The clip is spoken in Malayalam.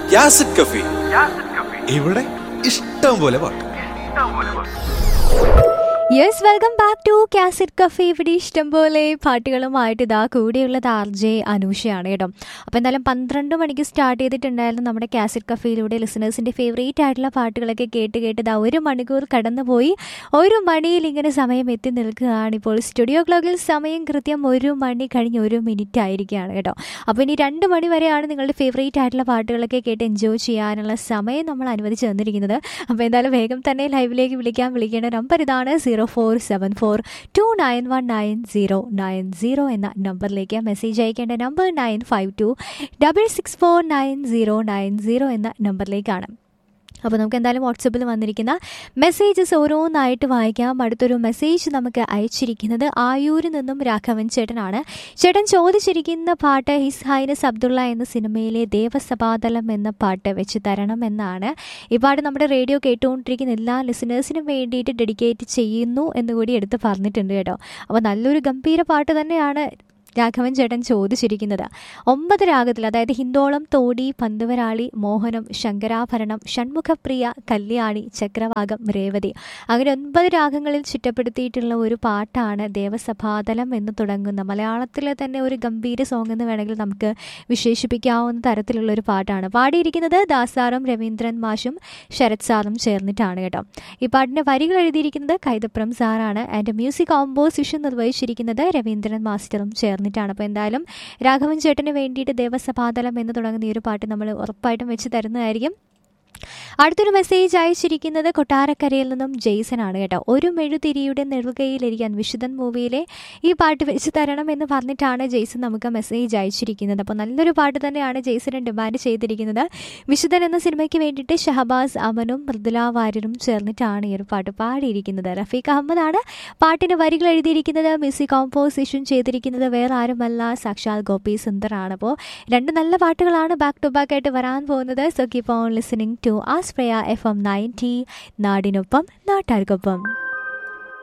യാസിഡ് കഫി ഇവിടെ ഇഷ്ടം പോലെ പാട്ട് yes welcome back to cassette cafe ഇവിടെ ഇഷ്ടംപോലെ പാട്ടുകളുമായിട്ട് ഇതാ കൂടെയുള്ളത് ആർ ജെ അനൂഷയാണ് കേട്ടോ അപ്പോൾ എന്തായാലും പന്ത്രണ്ട് മണിക്ക് സ്റ്റാർട്ട് ചെയ്തിട്ടുണ്ടായിരുന്നു നമ്മുടെ കാസറ്റ് കഫേയിലൂടെ ലിസണേഴ്സിൻ്റെ ഫേവറേറ്റ് ആയിട്ടുള്ള പാട്ടുകളൊക്കെ കേട്ട് കേട്ട് ഇതാ ഒരു മണിക്കൂർ കടന്നുപോയി ഒരു മണിയിൽ ഇങ്ങനെ സമയം എത്തി നിൽക്കുകയാണ് ഇപ്പോൾ സ്റ്റുഡിയോ ക്ലോക്കിൽ സമയം കൃത്യം ഒരു മണി കഴിഞ്ഞ് ഒരു മിനിറ്റ് ആയിരിക്കുകയാണ് കേട്ടോ അപ്പോൾ ഇനി രണ്ട് മണി വരെയാണ് നിങ്ങളുടെ ഫേവറേറ്റ് ആയിട്ടുള്ള പാട്ടുകളൊക്കെ കേട്ട് എൻജോയ് ചെയ്യാനുള്ള സമയം നമ്മൾ അനുവദിച്ച് തന്നിരിക്കുന്നത് അപ്പോൾ എന്തായാലും വേഗം തന്നെ ലൈവിലേക്ക് വിളിക്കാൻ വിളിക്കേണ്ട നമ്പർ ഇതാണ് zero four seven four two nine one nine zero nine zero എന്ന നമ്പറിലേക്ക് മെസ്സേജ് അയക്കേണ്ട number nine five two double six four nine zero nine zero എന്ന നമ്പറിലേക്കാണ് അപ്പോൾ നമുക്ക് എന്തായാലും വാട്സപ്പിൽ വന്നിരിക്കുന്ന മെസ്സേജസ് ഓരോന്നായിട്ട് വായിക്കാം അടുത്തൊരു മെസ്സേജ് നമുക്ക് അയച്ചിരിക്കുന്നത് ആയൂരിൽ നിന്നും രാഘവൻ ചേട്ടനാണ് ചേട്ടൻ ചോദിച്ചിരിക്കുന്ന പാട്ട് ഹിസ് ഹൈനസ് അബ്ദുള്ള എന്ന സിനിമയിലെ ദേവസഭാതലം എന്ന പാട്ട് വെച്ച് തരണം എന്നാണ് ഈ പാട്ട് നമ്മുടെ റേഡിയോ കേട്ടുകൊണ്ടിരിക്കുന്ന എല്ലാ ലിസണേഴ്സിനും വേണ്ടിയിട്ട് ഡെഡിക്കേറ്റ് ചെയ്യുന്നു എന്നുകൂടി എടുത്ത് പറഞ്ഞിട്ടുണ്ട് കേട്ടോ അപ്പോൾ നല്ലൊരു ഗംഭീര പാട്ട് തന്നെയാണ് രാഘവൻ ചേട്ടൻ ചോദിച്ചിരിക്കുന്നത് ഒമ്പത് രാഗത്തിൽ അതായത് ഹിന്ദോളം തോടി പന്തുവരാളി മോഹനം ശങ്കരാഭരണം ഷൺമുഖപ്രിയ കല്യാണി ചക്രവാകം രേവതി അങ്ങനെ ഒൻപത് രാഗങ്ങളിൽ ചിട്ടപ്പെടുത്തിയിട്ടുള്ള ഒരു പാട്ടാണ് ദേവസഭാതലം എന്ന് തുടങ്ങുന്ന മലയാളത്തിലെ തന്നെ ഒരു ഗംഭീര സോങ് എന്ന് വേണമെങ്കിൽ നമുക്ക് വിശേഷിപ്പിക്കാവുന്ന തരത്തിലുള്ള ഒരു പാട്ടാണ് പാടിയിരിക്കുന്നത് ദാസാറും രവീന്ദ്രൻ മാഷും ശരത് സാറും ചേർന്നിട്ടാണ് കേട്ടോ ഈ പാട്ടിൻ്റെ വരികൾ എഴുതിയിരിക്കുന്നത് കൈതപ്രം സാറാണ് ആൻഡ് മ്യൂസിക് കോമ്പോസിഷൻ നിർവഹിച്ചിരിക്കുന്നത് രവീന്ദ്രൻ മാസ്റ്ററും ചേർന്നിട്ടാണ് അപ്പോൾ എന്തായാലും രാഘവൻ ചേട്ടന് വേണ്ടിയിട്ട് ദേവസഭാതലം എന്ന് തുടങ്ങുന്ന ഈ ഒരു പാട്ട് നമ്മൾ ഉറപ്പായിട്ടും വെച്ച് തരുന്നതായിരിക്കും അടുത്തൊരു മെസ്സേജ് അയച്ചിരിക്കുന്നത് കൊട്ടാരക്കരയിൽ നിന്നും ജെയ്സൺ ആണ് കേട്ടോ ഒരു മെഴുതിരിയുടെ നെറുകയിലിരിക്കാൻ വിശുദ്ധൻ മൂവിയിലെ ഈ പാട്ട് വെച്ച് തരണം എന്ന് പറഞ്ഞിട്ടാണ് ജെയ്സൺ നമുക്ക് മെസ്സേജ് അയച്ചിരിക്കുന്നത് അപ്പോൾ നല്ലൊരു പാട്ട് തന്നെയാണ് ജെയ്സൺ ഡിമാൻഡ് ചെയ്തിരിക്കുന്നത് വിശുദ്ധൻ എന്ന സിനിമയ്ക്ക് വേണ്ടിയിട്ട് ഷഹബാസ് അമനും മൃദുല വാര്യരും ചേർന്നിട്ടാണ് ഈ ഒരു പാട്ട് പാടിയിരിക്കുന്നത് റഫീഖ് അഹമ്മദാണ് പാട്ടിന് വരികൾ എഴുതിയിരിക്കുന്നത് മ്യൂസിക് കോമ്പോസിഷൻ ചെയ്തിരിക്കുന്നത് വേറെ ആരുമല്ല സാക്ഷാൽ ഗോപി സുന്ദറാണ് അപ്പോൾ രണ്ട് നല്ല പാട്ടുകളാണ് ബാക്ക് ടു ബാക്ക് ആയിട്ട് വരാൻ പോകുന്നത് so keep on listening to ആസ്പ്രയ എഫ് എം നയൻറ്റി നാടിനൊപ്പം നാട്ടാർക്കൊപ്പം